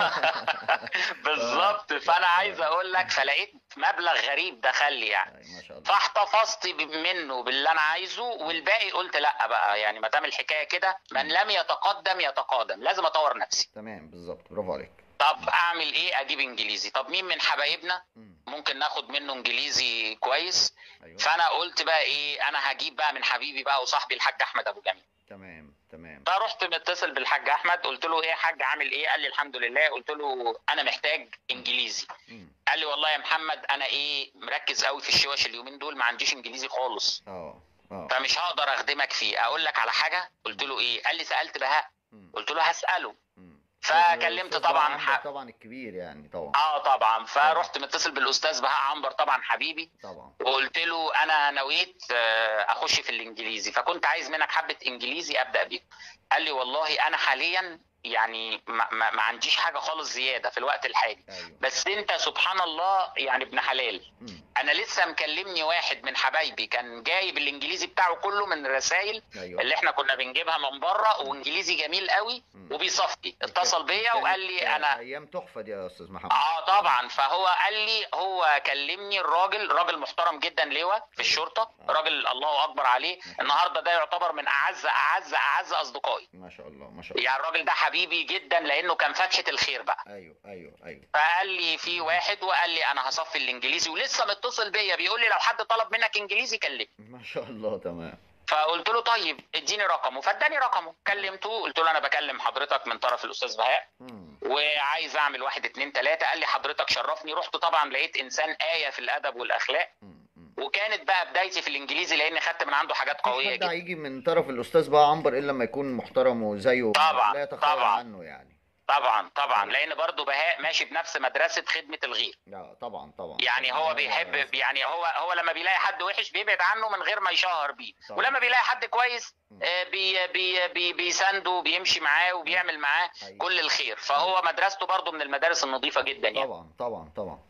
بالظبط فانا عايز اقول لك فلقيت مبلغ غريب دخل لي يعني أي ما شاء الله فاحتفظت ب- منه باللي انا عايزه والباقي قلت لا بقى يعني ما دام الحكايه كده من لم يتقدم يتقادم لازم اطور نفسي تمام بالظبط برافو عليك طب اعمل ايه اجيب انجليزي طب مين من حبايبنا مم. ممكن ناخد منه انجليزي كويس ايوه فانا قلت بقى ايه انا هجيب بقى من حبيبي بقى وصاحبي الحاج احمد ابو جميل تمام تمام فرحت متصل بالحاج احمد قلت له ايه يا حاج عامل ايه قال لي الحمد لله قلت له انا محتاج انجليزي مم. قال لي والله يا محمد انا ايه مركز قوي في الشوش اليومين دول ما عنديش انجليزي خالص اه اه فمش هقدر اخدمك فيه اقول لك على حاجه قلت له ايه قال لي سالت بهاء مم. قلت له هساله مم. فكلمت أستاذ طبعا عنبر ح- طبعا الكبير يعني طبعا اه طبعا فرحت متصل بالاستاذ بهاء عنبر طبعا حبيبي طبعا وقلت له انا نويت آه، اخش في الانجليزي فكنت عايز منك حبه انجليزي ابدا بيه قال لي والله انا حاليا يعني ما, ما, ما عنديش حاجه خالص زياده في الوقت الحالي ايوه بس انت سبحان الله يعني ابن حلال مم. انا لسه مكلمني واحد من حبايبي كان جايب الانجليزي بتاعه كله من الرسائل ايوه اللي احنا كنا بنجيبها من بره وانجليزي جميل قوي مم. وبيصفي اتصل بيا كانت وقال لي انا ايام تحفه دي يا استاذ محمد اه طبعا فهو قال لي هو كلمني الراجل راجل محترم جدا لواء في الشرطه راجل الله اكبر عليه النهارده ده يعتبر من اعز اعز اعز اصدقائي ما شاء الله ما شاء الله يعني الراجل ده حبيبي جدا لانه كان فتحه الخير بقى ايوه ايوه ايوه فقال لي في واحد وقال لي انا هصفي الانجليزي ولسه متصل بيا بيقول لي لو حد طلب منك انجليزي كلمني ما شاء الله تمام فقلت له طيب اديني رقمه فاداني رقمه كلمته قلت له انا بكلم حضرتك من طرف الاستاذ بهاء مم. وعايز اعمل واحد اتنين تلاته قال لي حضرتك شرفني رحت طبعا لقيت انسان ايه في الادب والاخلاق مم. مم. وكانت بقى بدايتي في الانجليزي لان خدت من عنده حاجات قويه حد جدا هيجي من طرف الاستاذ بقى عنبر الا لما يكون محترم وزيه طبعاً، لا يتخلى طبعاً. عنه يعني طبعا طبعا لان برضه بهاء ماشي بنفس مدرسه خدمه الغير لا طبعا طبعا يعني هو بيحب يعني هو هو لما بيلاقي حد وحش بيبعد عنه من غير ما يشهر بيه طبعا. ولما بيلاقي حد كويس م. آه، بي بي بي بيسانده بيمشي معاه وبيعمل معاه حقيقي. كل الخير فهو مدرسته برضه من المدارس النظيفه جدا يعني طبعا طبعا طبعا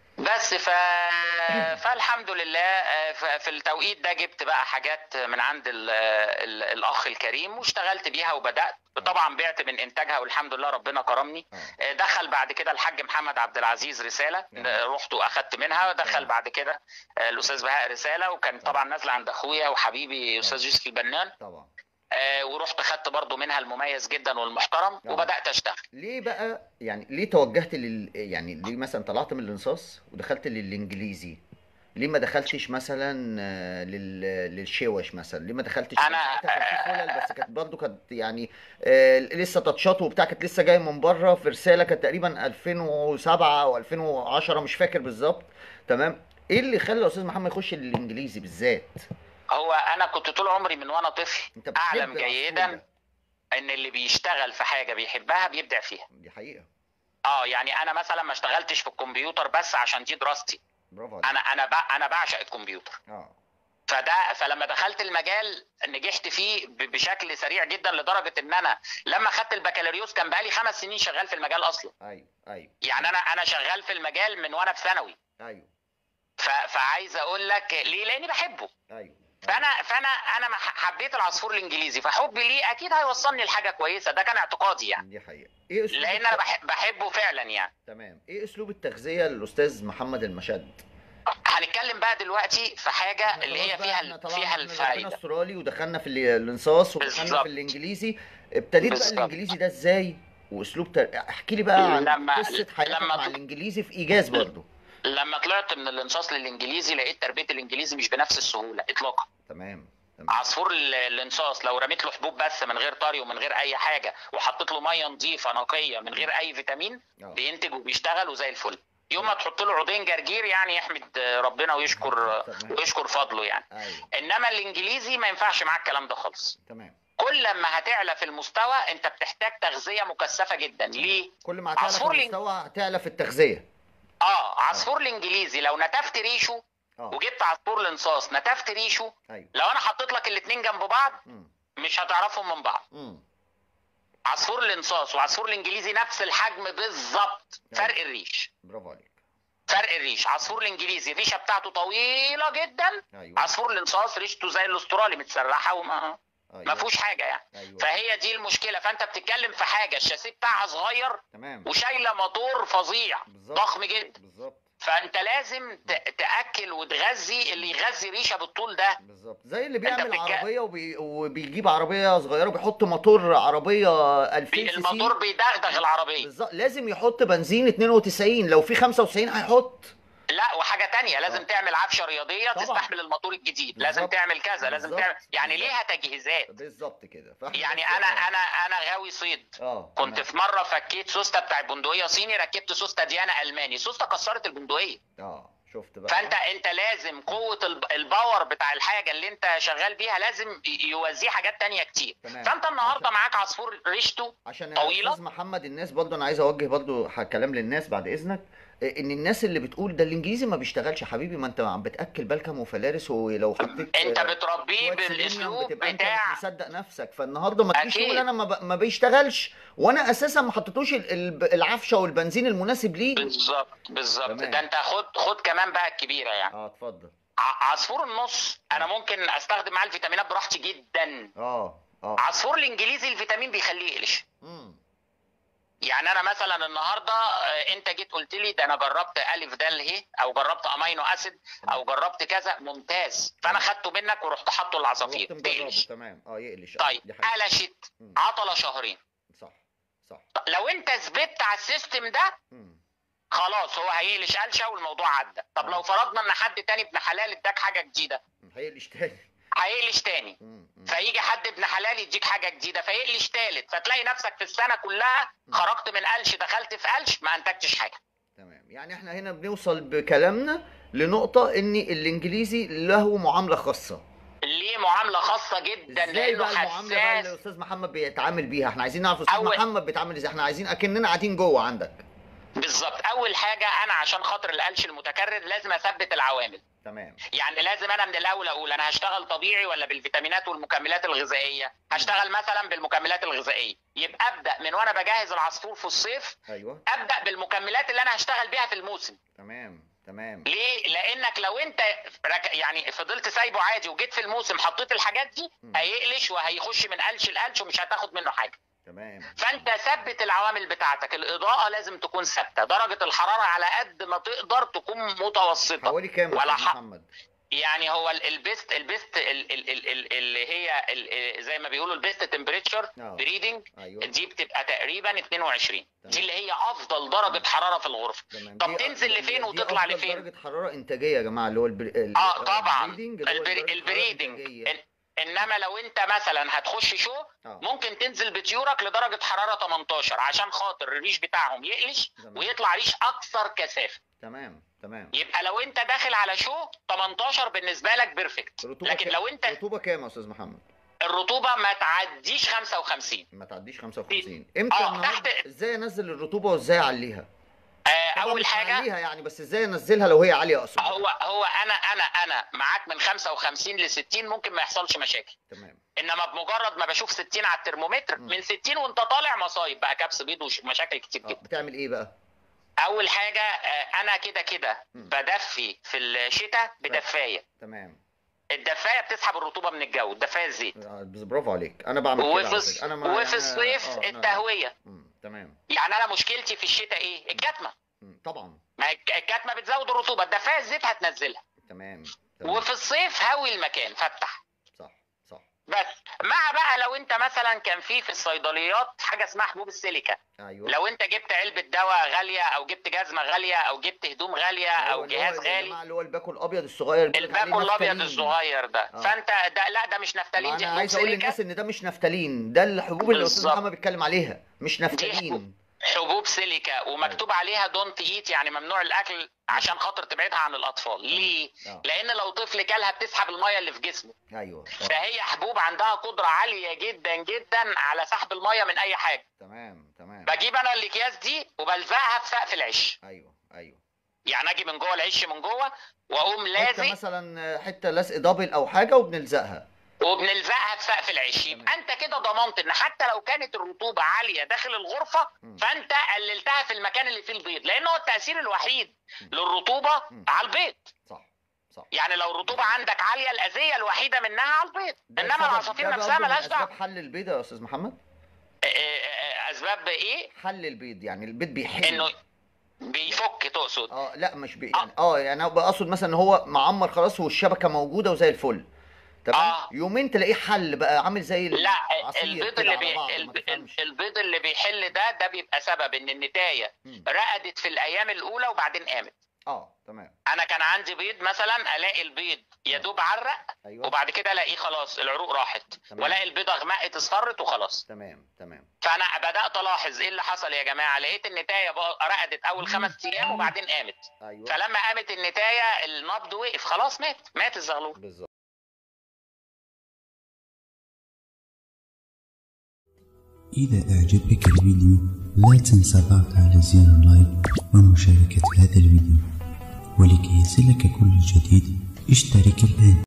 بس ف... فالحمد لله آه، ف- في التوقيت ده جبت بقى حاجات من عند ال... ال... الاخ الكريم واشتغلت بيها وبدات طبعا بعت من انتاجها والحمد لله ربنا كرمني آه. آه، دخل بعد كده الحاج محمد عبد العزيز رساله نعم. آه، رحت واخدت منها آه. دخل بعد كده آه، الاستاذ بهاء رساله وكان طبعا نازله عند اخويا وحبيبي استاذ يوسف البنان طبعا آه، ورحت خدت برضو منها المميز جدا والمحترم آه. وبدات اشتغل ليه بقى يعني ليه توجهت لل يعني ليه مثلا طلعت من الانصاص ودخلت للانجليزي ليه ما دخلتش مثلا آه، لل... للشوش مثلا ليه ما دخلتش أنا- ساعتها كان في خلل بس كانت برضو كانت يعني آه لسه تاتشات وبتاع كانت لسه جايه من بره في رساله كانت تقريبا 2007 او 2010 مش فاكر بالظبط تمام ايه اللي خلى الاستاذ محمد يخش الانجليزي بالذات هو انا كنت طول عمري من وانا طفل انت بتحب اعلم العصفور جيدا ده. ان اللي بيشتغل في حاجه بيحبها بيبدع فيها دي حقيقه اه يعني انا مثلا ما اشتغلتش في الكمبيوتر بس عشان دي دراستي برافو عليك انا انا بع- انا بعشق الكمبيوتر اه فده فلما دخلت المجال نجحت فيه ب- بشكل سريع جدا لدرجه ان انا لما خدت البكالوريوس كان بقالي خمس سنين شغال في المجال اصلا ايوه ايوه يعني انا انا شغال في المجال من وانا في ثانوي ايوه ف- فعايز اقول لك ليه لاني بحبه ايوه فانا فانا انا ما ح- حبيت العصفور الانجليزي فحبي ليه اكيد هيوصلني لحاجه كويسه ده كان اعتقادي يعني دي حقيقه ايه اسلوب لان انا بح- بحبه فعلا يعني تمام ايه اسلوب التغذيه للاستاذ محمد المشد هنتكلم بقى دلوقتي في حاجه اللي هي خلاص بقى فيها احنا ال- طالما فيها احنا دخلنا الفايده استرالي ودخلنا في ال- الانصاص ودخلنا بالظبط. في الانجليزي ابتديت بقى بالظبط. الانجليزي ده ازاي واسلوب تر... احكي لي بقى عن لما- قصه حياتك لما مع ت- الانجليزي في ايجاز برضو لما طلعت من الانصاص للانجليزي لقيت تربيه الانجليزي مش بنفس السهوله اطلاقا تمام تمام عصفور ال- الانصاص لو رميت له حبوب بس من غير طري ومن غير اي حاجه وحطيت له ميه نظيفه نقيه من غير اي فيتامين آه. بينتج وبيشتغل وزي الفل يوم ما تحط له عودين جرجير يعني يحمد ربنا ويشكر تمام. ويشكر فضله يعني ايوه انما الانجليزي ما ينفعش معاه الكلام ده خالص تمام كل ما هتعلى في المستوى انت بتحتاج تغذيه مكثفه جدا ليه كل ما هتعلى في عصفور الإنج- المستوى هتعلى في التغذيه اه عصفور الانجليزي لو نتفت ريشه اه وجبت عصفور الانصاص نتفت ريشه ايوه لو انا حطيت لك الاثنين جنب بعض مم. مش هتعرفهم من بعض مم. عصفور الانصاص وعصفور الانجليزي نفس الحجم بالظبط فرق الريش برافو عليك فرق الريش عصفور الانجليزي الريشه بتاعته طويله جدا ايوه عصفور الانصاص ريشته زي الاسترالي متسرحه وما ايوه ما فيهوش حاجه يعني ايوه فهي دي المشكله فانت بتتكلم في حاجه الشاسيه بتاعها صغير تمام وشايله موتور فظيع بالظبط. ضخم جدا بالظبط فانت لازم ت- تاكل وتغذي اللي يغذي ريشه بالطول ده بالظبط زي اللي بيعمل بتتك- عربيه وبي... وبيجيب عربيه صغيره وبيحط موتور عربيه 2000 بي- سي الموتور سي بيدغدغ العربيه بالظبط لازم يحط بنزين 92 لو في 95 هيحط لا وحاجه تانية لازم آه. تعمل عفشه رياضيه طبعا. تستحمل الموتور الجديد لازم بالظبط. تعمل كذا لازم بالظبط. تعمل يعني بالظبط. ليها تجهيزات بالظبط كده فاحنا يعني بس- انا آه. انا انا غاوي صيد اه كنت تمام. في مره فكيت سوسته بتاع بندقيه صيني ركبت سوسته ديانا الماني سوسته كسرت البندقيه اه شفت بقى فانت انت لازم قوه الب- الباور بتاع الحاجه اللي انت شغال بيها لازم ي- يوزيه حاجات تانية كتير تمام. فانت النهارده عشان- معاك عصفور ريشته عشان طويلة. يا استاذ محمد الناس برضه انا عايز اوجه برضه ح- كلام للناس بعد اذنك إيه، ان الناس اللي بتقول ده الانجليزي ما بيشتغلش يا حبيبي ما انت عم بتاكل بالكم وفلارس ولو حطيت انت آه، بتربيه شوية سيلينيوم بالاسلوب بتبقى انت بتاع مش مصدق نفسك فالنهارده ما تجيش أكيد. تقول انا ما, ب... ما بيشتغلش وانا اساسا ما حطيتوش ال- ال- العفشه والبنزين المناسب ليه بالظبط بالظبط تمام. ده انت خد خد كمان بقى الكبيره يعني اه اتفضل ع- عصفور النص انا ممكن استخدم معاه الفيتامينات براحتي جدا اه اه عصفور الانجليزي الفيتامين بيخليه يقلش مم. يعني انا مثلا النهارده آه، انت جيت قلت لي ده انا جربت الف د ه او جربت امينو اسيد او جربت كذا ممتاز فانا خدته منك ورحت حاطه العصافير رحت مجربه تقلش تمام اه يقلش آه، طيب دي حقيقة. قلشت مم. عطله شهرين صح صح طب لو انت ثبت على السيستم ده مم. خلاص هو هيقلش قلشه والموضوع عدى طب لو فرضنا ان حد تاني ابن حلال اداك حاجه جديده هيقلش تاني هيقلش تاني مم. مم. فيجي حد ابن حلال يديك حاجه جديده فيقلش تالت فتلاقي نفسك في السنه كلها خرجت من قلش دخلت في قلش ما انتجتش حاجه تمام يعني احنا هنا بنوصل بكلامنا لنقطة ان الانجليزي له معاملة خاصة ليه معامله خاصه جدا ازاي لانه بقى المعاملة بقى اللي حساس الاستاذ محمد بيتعامل بيها احنا عايزين نعرف الاستاذ أول- محمد بيتعامل ازاي احنا عايزين اكننا قاعدين جوه عندك بالظبط اول حاجه انا عشان خاطر القلش المتكرر لازم اثبت العوامل تمام يعني لازم انا من الاول اقول انا هشتغل طبيعي ولا بالفيتامينات والمكملات الغذائيه هشتغل مثلا بالمكملات الغذائيه يبقى ابدا من وانا بجهز العصفور في الصيف ايوه ابدا بالمكملات اللي انا هشتغل بيها في الموسم تمام تمام ليه لانك لو انت رك... يعني فضلت سايبه عادي وجيت في الموسم حطيت الحاجات دي مم. هيقلش وهيخش من قلش لقلش ومش هتاخد منه حاجه تمام فانت ثبت العوامل بتاعتك الاضاءه لازم تكون ثابته درجه الحراره على قد ما تقدر تكون متوسطه حوالي كام يا ولا استاذ ح- محمد يعني هو ال- البيست البيست ال- ال- ال- ال- اللي هي ال- زي ما بيقولوا البيست تمبريتشر آه. بريدنج ايوه دي بتبقى تقريبا 22 تمام. دي اللي هي افضل درجه حراره في الغرفه تمام طب دي- تنزل دي- لفين دي وتطلع أفضل لفين؟ درجة حرارة انتاجية يا جماعة اللي هو البر... ال- اه طبعا البريدنج اللي هو البري... درجة حرارة البريدنج إنتاجية. إن... انما لو انت مثلا هتخش شو اه ممكن تنزل بطيورك لدرجه حراره 18 عشان خاطر الريش بتاعهم يقلش تمام. ويطلع ريش اكثر كثافه تمام تمام يبقى لو انت داخل على شو 18 بالنسبه لك بيرفكت رطوبة لكن كام- لو انت رطوبة كام يا استاذ محمد؟ الرطوبه ما تعديش 55 ما تعديش 55 امتى آه، النهارده تحت- ازاي انزل الرطوبه وازاي اعليها آه طبعاً اول مش حاجه اعليها يعني بس ازاي انزلها لو هي عاليه اقصد هو هو انا انا انا معاك من 55 ل 60 ممكن ما يحصلش مشاكل تمام انما بمجرد ما بشوف 60 على الترمومتر مم. من 60 وانت طالع مصايب بقى كبس بيض ومشاكل كتير اه جدا بتعمل ايه بقى اول حاجه آه، انا كده كده مم. بدفي في الشتاء بدفايه تمام الدفايه بتسحب الرطوبه من الجو الدفايه الزيت آه، بس برافو عليك انا بعمل كده وفي على الص- فكرة. انا ما وفي أنا- الصيف آه، أنا- التهويه مم، تمام يعني انا مشكلتي في الشتاء ايه الكتمه مم، طبعا ما الك- الكتمه بتزود الرطوبه الدفايه الزيت هتنزلها تمام تمام وفي الصيف هوي المكان فتح صح صح بس مع بقى لو انت مثلا كان في في الصيدليات حاجه اسمها حبوب السيليكا ايوه لو انت جبت علبه دواء غاليه او جبت جزمه غاليه او جبت هدوم غاليه أيوة، او اللي هو جهاز يا غالي جماعة اللي هو الباكو الابيض الصغير بيقول لك عليه الباكو الابيض نفتالين. الصغير ده آه. فانت ده لا ده مش نفتالين ما دي انا حبوب عايز اقول سيليكا للناس ان ده مش نفتالين ده الحبوب اللي الاستاذ بالظبط. محمد بيتكلم عليها مش حبوب. نفتالين حبوب سيليكا ومكتوب عليها دونت ايت يعني ممنوع الاكل عشان خاطر تبعدها عن الاطفال ليه آه. لان لو طفل كلها بتسحب الميه اللي في جسمه ايوه آه. فهي حبوب عندها قدره عاليه جدا جدا على سحب الميه من اي حاجه تمام تمام بجيب انا الاكياس دي وبلزقها في سقف العش ايوه ايوه يعني اجي من جوه العش من جوه واقوم حته لازق مثلا حته لزق دبل او حاجه وبنلزقها وبنلزقها في سقف العش يبقى انت كده ضمنت ان حتى لو كانت الرطوبه عاليه داخل الغرفه مم. فانت قللتها في المكان اللي فيه البيض لان هو التاثير الوحيد للرطوبه مم. على البيض صح صح يعني لو الرطوبه عندك عاليه الاذيه الوحيده منها على البيض ده انما سبب- العصافير ده نفسها برضه من ملهاش اسباب دعوه حل البيض يا استاذ محمد آه، آه، آه، اسباب ايه حل البيض يعني البيض بيحل انه بيفك تقصد اه لا مش بي يعني اه يعني انا بقصد مثلا ان هو معمر خلاص والشبكه موجوده وزي الفل تمام آه. يومين تلاقيه حل بقى عامل زي لا العصير البيض كده اللي على بي... بعضه، ما الب- تفهمش. البيض اللي بيحل ده ده بيبقى سبب ان النتايه مم. رقدت في الايام الاولى وبعدين قامت اه تمام انا كان عندي بيض مثلا الاقي البيض يا دوب عرق ايوه وبعد كده الاقيه خلاص العروق راحت تمام. والاقي البيضه غمقت اصفرت وخلاص تمام تمام فانا بدات الاحظ ايه اللي حصل يا جماعه لقيت النتايه بقى رقدت اول خمس ايام وبعدين قامت ايوه فلما قامت النتايه النبض وقف خلاص مات مات الزغلول بالظبط إذا أعجبك الفيديو لا تنسى الضغط على زر لايك ومشاركة هذا الفيديو ولكي يصلك كل جديد اشترك الآن